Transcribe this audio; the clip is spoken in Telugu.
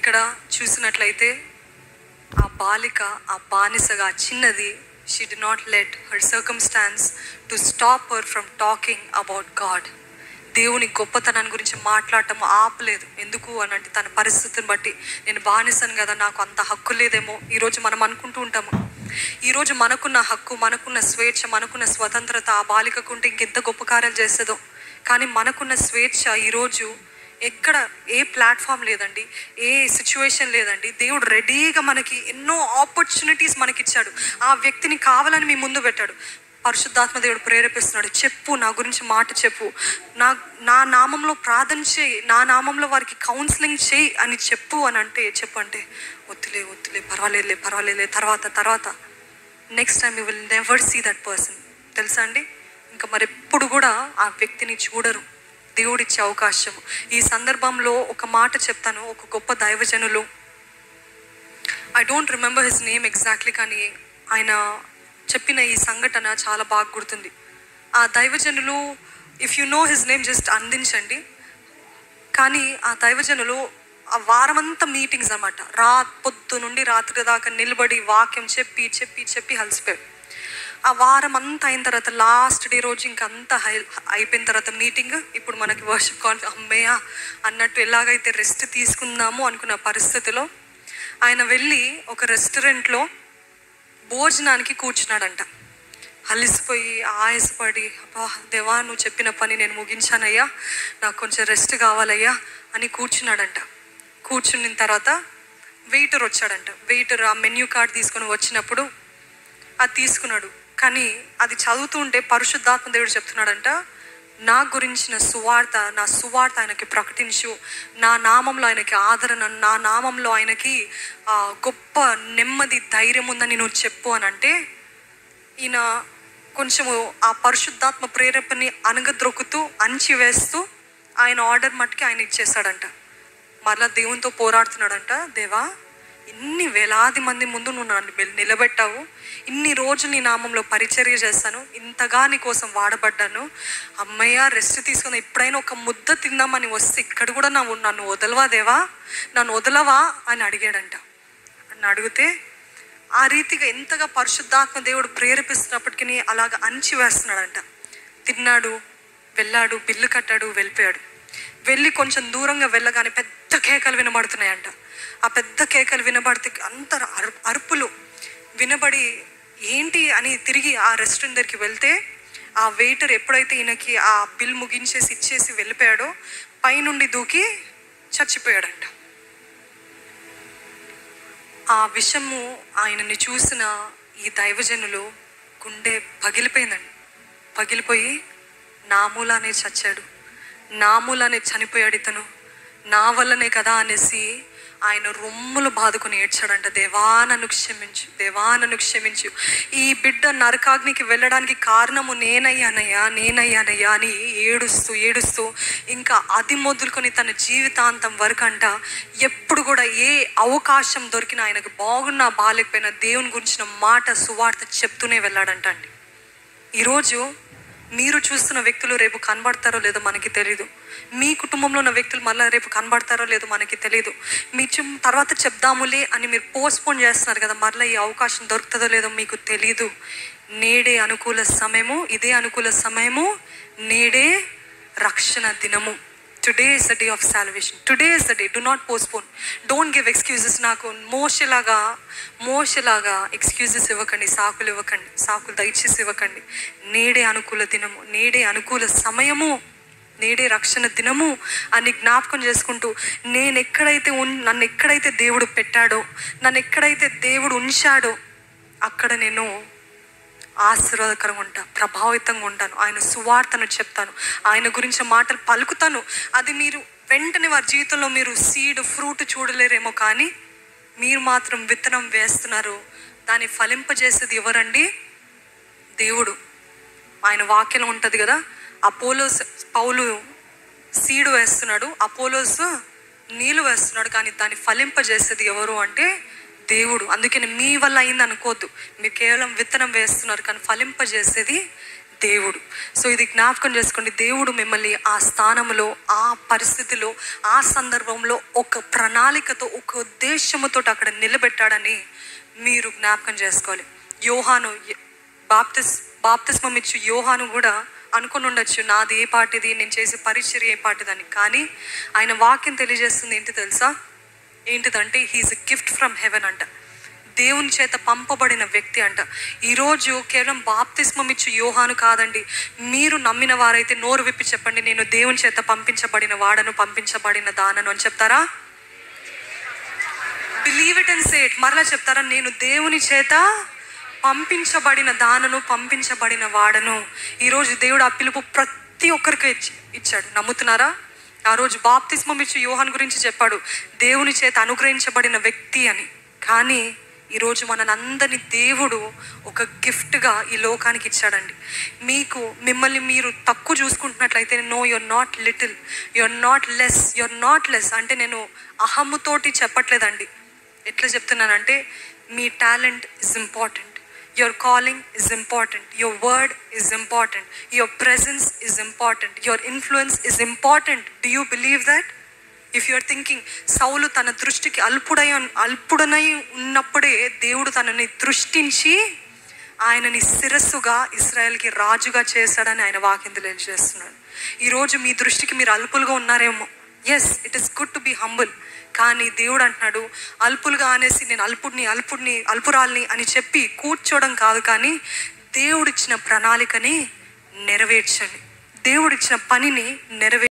ఇక్కడ చూసినట్లయితే ఆ బాలిక ఆ బానిసగా ఆ చిన్నది she did not let her circumstances to stop her from talking about God దేవుని గొప్పతనాన్ని గురించి మాట్లాడటం ఆపలేదు ఎందుకు అని అంటే తన పరిస్థితిని బట్టి నేను బానిసను కదా నాకు అంత హక్కు లేదేమో ఈరోజు మనం అనుకుంటూ ఉంటాము ఈరోజు మనకున్న హక్కు మనకున్న స్వేచ్ఛ మనకున్న స్వతంత్రత ఆ బాలికకు ఉంటే ఇంకెంత గొప్ప కార్యాలు చేస్తుందో కానీ మనకున్న స్వేచ్ఛ ఈరోజు ఎక్కడ ఏ ప్లాట్ఫామ్ లేదండి ఏ సిచ్యువేషన్ లేదండి దేవుడు రెడీగా మనకి ఎన్నో ఆపర్చునిటీస్ మనకి ఇచ్చాడు ఆ వ్యక్తిని కావాలని మీ ముందు పెట్టాడు పరిశుద్ధాత్మ దేవుడు ప్రేరేపిస్తున్నాడు చెప్పు నా గురించి మాట చెప్పు నా నా నామంలో ప్రార్థన చేయి నా నామంలో వారికి కౌన్సిలింగ్ చేయి అని చెప్పు అని అంటే చెప్పు అంటే వద్దులే వద్దులే పర్వాలేదులే పర్వాలేదులే తర్వాత తర్వాత next time you will never see that person తెలుసా అండి ఇంకా మరి ఎప్పుడు కూడా ఆ వ్యక్తిని చూడరు దేవుడిచ్చే అవకాశం ఈ సందర్భంలో ఒక మాట చెప్తాను ఒక గొప్ప దైవజనులు I don't remember his name exactly కానీ ఆయన చెప్పిన ఈ సంఘటన చాలా బాగా గుర్తుంది ఆ దైవజనులు if you know his name just అందించండి కానీ ఆ దైవజనులు ఆ వారమంతా మీటింగ్స్ అన్నమాట రా పొద్దు నుండి రాత్రి దాకా నిలబడి వాక్యం చెప్పి చెప్పి చెప్పి అలసిపోయాడు ఆ వారం అంతా అయిన తర్వాత లాస్ట్ డే రోజు ఇంకా అంతా హై అయిపోయిన తర్వాత మీటింగ్ ఇప్పుడు మనకి వర్షిప్ కాన్ అమ్మయ్య అన్నట్టు ఎలాగైతే రెస్ట్ తీసుకుందాము అనుకున్న పరిస్థితిలో ఆయన వెళ్ళి ఒక రెస్టారెంట్లో భోజనానికి కూర్చున్నాడంట అలిసిపోయి ఆయాసపడి అబ్బా దేవా నువ్వు చెప్పిన పని నేను ముగించానయ్యా నాకు కొంచెం రెస్ట్ కావాలయ్యా అని కూర్చున్నాడంట కూర్చున్న తర్వాత వెయిటర్ వచ్చాడంట వెయిటర్ ఆ మెన్యూ కార్డ్ తీసుకొని వచ్చినప్పుడు అది తీసుకున్నాడు కానీ అది చదువుతూ ఉంటే పరిశుద్ధాత్మ దేవుడు చెప్తున్నాడంట నా గురించిన సువార్త నా సువార్త ఆయనకి ప్రకటించు నా నామంలో ఆయనకి ఆదరణ నా నామంలో ఆయనకి ఆ, గొప్ప నెమ్మది ధైర్యం ఉందని నువ్వు చెప్పు అని అంటే ఈయన కొంచెము ఆ పరిశుద్ధాత్మ ప్రేరేపణని అనగద్రొక్కుతూ అంచి వేస్తూ ఆయన ఆర్డర్ మట్టుకి ఆయన ఇచ్చేసాడంట మరలా దేవునితో పోరాడుతున్నాడంట దేవా ఇన్ని వేలాది మంది ముందు నువ్వు నన్ను నిల- నిలబెట్టావు ఇన్ని రోజులు నీ నామంలో పరిచర్య చేస్తాను ఇంతగా నీ కోసం వాడబడ్డాను అమ్మయ్య రెస్ట్ తీసుకుని ఎప్పుడైనా ఒక ముద్ద తిందామని వస్తే ఇక్కడ కూడా నా నన్ను వదలవా దేవా నన్ను వదలవా అని అడిగాడంట అని అడిగితే ఆ రీతిగా ఎంతగా పరిశుద్ధాత్మ దేవుడు ప్రేరేపిస్తున్నప్పటికీ అలాగ అంచి వేస్తున్నాడంట తిన్నాడు వెళ్ళాడు బిల్లు కట్టాడు వెళ్ళిపోయాడు వెళ్ళి కొంచెం దూరంగా వెళ్ళగానే పెద్ద కేకలు వినబడుతున్నాయంట ఆ పెద్ద కేకలు వినబడితే అంత అరు అరుపులు వినబడి ఏంటి అని తిరిగి ఆ రెస్టారెంట్ దగ్గరికి వెళ్తే ఆ వెయిటర్ ఎప్పుడైతే ఈయనకి ఆ బిల్ ముగించేసి ఇచ్చేసి వెళ్ళిపోయాడో పైనుండి దూకి చచ్చిపోయాడంట ఆ విషము ఆయనని చూసిన ఈ దైవజనులు గుండె పగిలిపోయిందండి పగిలిపోయి నా మూలానే చచ్చాడు నా మూలానే చనిపోయాడు ఇతను నా వల్లనే కదా అనేసి ఆయన రొమ్ములు బాదుకొని ఏడ్చాడంట దేవా నన్ను క్షమించు దేవా నన్ను క్షమించు ఈ బిడ్డ నరకాగ్నికి వెళ్ళడానికి కారణము నేనయ్యానయ్యా నేనయ్యానయ్యా అని ఏడుస్తూ ఏడుస్తూ ఇంకా అది మొదలుకొని తన జీవితాంతం వరకు అంట ఎప్పుడు కూడా ఏ అవకాశం దొరికినా ఆయనకు బాగున్నా బాగాలేకపోయినా దేవుని గురించిన మాట సువార్త చెప్తూనే వెళ్ళాడంట అండి ఈరోజు మీరు చూస్తున్న వ్యక్తులు రేపు కనబడతారో లేదో మనకి తెలియదు మీ కుటుంబంలో ఉన్న వ్యక్తులు మళ్ళీ రేపు కనబడతారో లేదో మనకి తెలియదు మీ చుమ్ తర్వాత చెప్దాములే అని మీరు పోస్ట్పోన్ చేస్తున్నారు కదా మరలా ఈ అవకాశం దొరుకుతుందో లేదో మీకు తెలీదు నేడే అనుకూల సమయము ఇదే అనుకూల సమయము నేడే రక్షణ దినము today is the day of salvation today is the day do not postpone don't give excuses నాకు మోషలాగా మోషలాగా ఎక్స్క్యూజెస్ ఇవ్వకండి సాకులు ఇవ్వకండి సాకులు దయచేసి ఇవ్వకండి నేడే అనుకూల దినము నేడే అనుకూల సమయము నేడే రక్షణ దినము అని జ్ఞాపకం చేసుకుంటూ నేను ఎక్కడైతే ఉన్ నన్ను ఎక్కడైతే దేవుడు పెట్టాడో నన్ను ఎక్కడైతే దేవుడు ఉంచాడో అక్కడ నేను ఆశీర్వాదకరంగా ఉంటా ప్రభావితంగా ఉంటాను ఆయన సువార్తను చెప్తాను ఆయన గురించి మాటలు పలుకుతాను అది మీరు వెంటనే వారి జీవితంలో మీరు సీడ్ ఫ్రూట్ చూడలేరేమో కానీ మీరు మాత్రం విత్తనం వేస్తున్నారు దాన్ని ఫలింపజేసేది ఎవరండి దేవుడు ఆయన వాక్యం ఉంటుంది కదా అపోలోస్ పౌలు సీడు వేస్తున్నాడు అపోలోస్ నీళ్ళు వేస్తున్నాడు కానీ దాన్ని ఫలింపజేసేది ఎవరు అంటే దేవుడు అందుకని మీ వల్ల అయింది అనుకోవద్దు మీరు కేవలం విత్తనం వేస్తున్నారు కానీ ఫలింపజేసేది దేవుడు సో ఇది జ్ఞాపకం చేసుకోండి దేవుడు మిమ్మల్ని ఆ స్థానంలో ఆ పరిస్థితిలో ఆ సందర్భంలో ఒక ప్రణాళికతో ఒక ఉద్దేశముతో అక్కడ నిలబెట్టాడని మీరు జ్ఞాపకం చేసుకోవాలి యోహాను బాప్తిస్ బాప్తిస్మం ఇచ్చు యోహాను కూడా అనుకుని ఉండొచ్చు నాది ఏ పాటిది నేను చేసే పరిచర్య ఏ పాటిదని కానీ ఆయన వాక్యం తెలియజేస్తుంది ఏంటి తెలుసా ఏంటిదంటే he is a gift from heaven అంట దేవుని చేత పంపబడిన వ్యక్తి అంట ఈరోజు కేవలం బాప్తిస్మం ఇచ్చు యోహాను కాదండి మీరు నమ్మిన వారైతే నోరు విప్పి చెప్పండి నేను దేవుని చేత పంపించబడిన వాడను పంపించబడిన దానను అని చెప్తారా believe it and say it మరలా చెప్తారా నేను దేవుని చేత పంపించబడిన దానను పంపించబడిన వాడను ఈరోజు దేవుడు ఆ పిలుపు ప్రతి ఒక్కరికి ఇచ్చి ఇచ్చాడు నమ్ముతున్నారా ఆ రోజు బాప్తిస్మం ఇచ్చి యోహాన్ గురించి చెప్పాడు దేవుని చేత అనుగ్రహించబడిన వ్యక్తి అని కానీ ఈరోజు మనందరినీ దేవుడు ఒక గిఫ్ట్గా ఈ లోకానికి ఇచ్చాడండి మీకు మిమ్మల్ని మీరు తక్కువ చూసుకుంటున్నట్లయితే no you're not little you're not less you're not less అంటే నేను అహమ్ముతోటి చెప్పట్లేదండి ఎట్లా చెప్తున్నానంటే మీ talent is important your calling is important your word is important your presence is important your influence is important do you believe that if you're thinking సౌలు తన దృష్టికి అల్పుడై అల్పుడనై ఉన్నప్పుడే దేవుడు తనని దృష్టించి ఆయనని శిరస్సుగా ఇస్రాయల్కి రాజుగా చేశాడని ఆయన వాక్యం తెలియజేస్తున్నాడు ఈరోజు మీ దృష్టికి మీరు అల్పులుగా ఉన్నారేమో yes it is good to be humble కానీ దేవుడు అంటున్నాడు అల్పులుగా అనేసి నేను అల్పుడిని అల్పుడిని అల్పురాల్ని అని చెప్పి కూర్చోవడం కాదు కానీ దేవుడిచ్చిన ప్రణాళికని నెరవేర్చండి దేవుడిచ్చిన పనిని నెరవే